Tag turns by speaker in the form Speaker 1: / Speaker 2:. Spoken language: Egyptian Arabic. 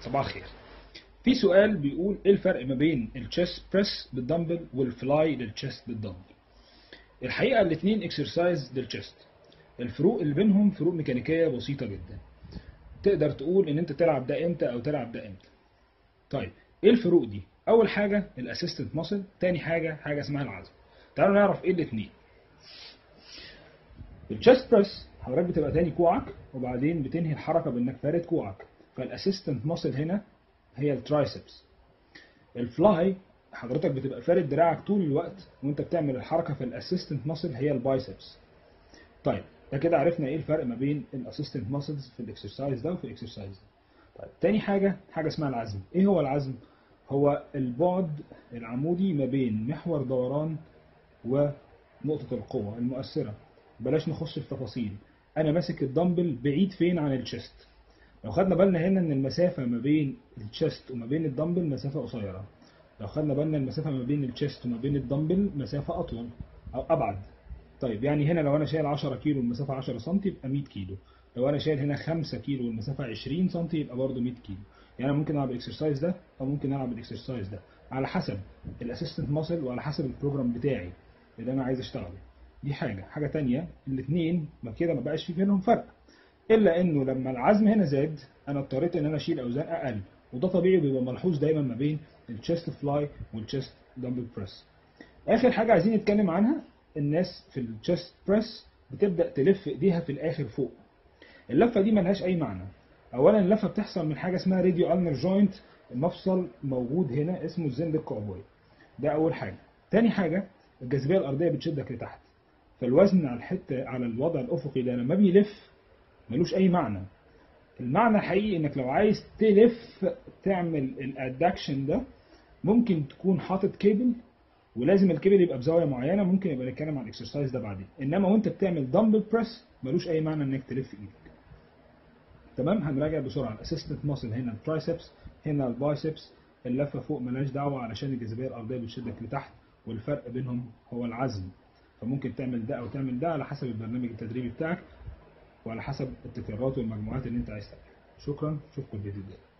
Speaker 1: صباح الخير في سؤال بيقول ايه الفرق ما بين التشيست بريس بالدمبل والفلاي للتشيست بالدمبل الحقيقه الاثنين اكسرسايز للتشيست الفروق اللي بينهم فروق ميكانيكيه بسيطه جدا تقدر تقول ان انت تلعب ده امتى او تلعب ده امتى طيب ايه الفروق دي اول حاجه الاسيستنت ماسل تاني حاجه حاجه اسمها العزم تعالوا نعرف ايه الاثنين التشيست بريس حضرتك بتبقى تاني كوعك وبعدين بتنهي الحركه بانك فارد كوعك فالاسيستنت ماسل هنا هي الترايسبس الفلاي حضرتك بتبقى فارد دراعك طول الوقت وانت بتعمل الحركه في الاسيستنت ماسل هي البايسبس طيب ده كده عرفنا ايه الفرق ما بين الاسيستنت ماسلز في الاكسرسايز ده وفي الاكسرسايز ده طيب تاني حاجه حاجه اسمها العزم ايه هو العزم هو البعد العمودي ما بين محور دوران ونقطه القوه المؤثره بلاش نخش في تفاصيل انا ماسك الدمبل بعيد فين عن الشيست لو خدنا بالنا هنا ان المسافه ما بين الشيست وما بين الدمبل مسافه قصيره لو خدنا بالنا المسافه ما بين الشيست وما بين الدمبل مسافه اطول او ابعد طيب يعني هنا لو انا شايل 10 كيلو المسافه 10 سم يبقى 100 كيلو لو انا شايل هنا 5 كيلو والمسافه 20 سم يبقى برضه 100 كيلو يعني انا ممكن العب الاكسرسايز ده او ممكن العب الاكسرسايز ده على حسب الاسيستنت ماسل وعلى حسب البروجرام بتاعي اللي انا عايز اشتغله دي حاجه حاجه تانية الاثنين ما كده ما بقاش في بينهم فرق الا انه لما العزم هنا زاد انا اضطريت ان انا اشيل اوزان اقل وده طبيعي بيبقى ملحوظ دايما ما بين التشيست فلاي والتشيست دمبل بريس اخر حاجه عايزين نتكلم عنها الناس في التشيست بريس بتبدا تلف ايديها في الاخر فوق اللفه دي ملهاش اي معنى اولا اللفه بتحصل من حاجه اسمها راديو النر جوينت مفصل موجود هنا اسمه الزند الكعبوي ده اول حاجه تاني حاجه الجاذبيه الارضيه بتشدك لتحت فالوزن على الحته على الوضع الافقي ده لما بيلف ملوش اي معنى المعنى الحقيقي انك لو عايز تلف تعمل الادكشن ده ممكن تكون حاطط كيبل ولازم الكيبل يبقى بزاويه معينه ممكن يبقى نتكلم عن الاكسرسايز ده بعدين انما وانت بتعمل دمبل بريس ملوش اي معنى انك تلف ايدك تمام هنراجع بسرعه الاسيستنت ماسل هنا الترايسبس هنا البايسبس اللفه فوق ملهاش دعوه علشان الجاذبيه الارضيه بتشدك لتحت والفرق بينهم هو العزم فممكن تعمل ده او تعمل ده على حسب البرنامج التدريبي بتاعك وعلى حسب التكرارات والمجموعات اللي انت عايز تعملها شكرا اشوفكم الفيديو الجاي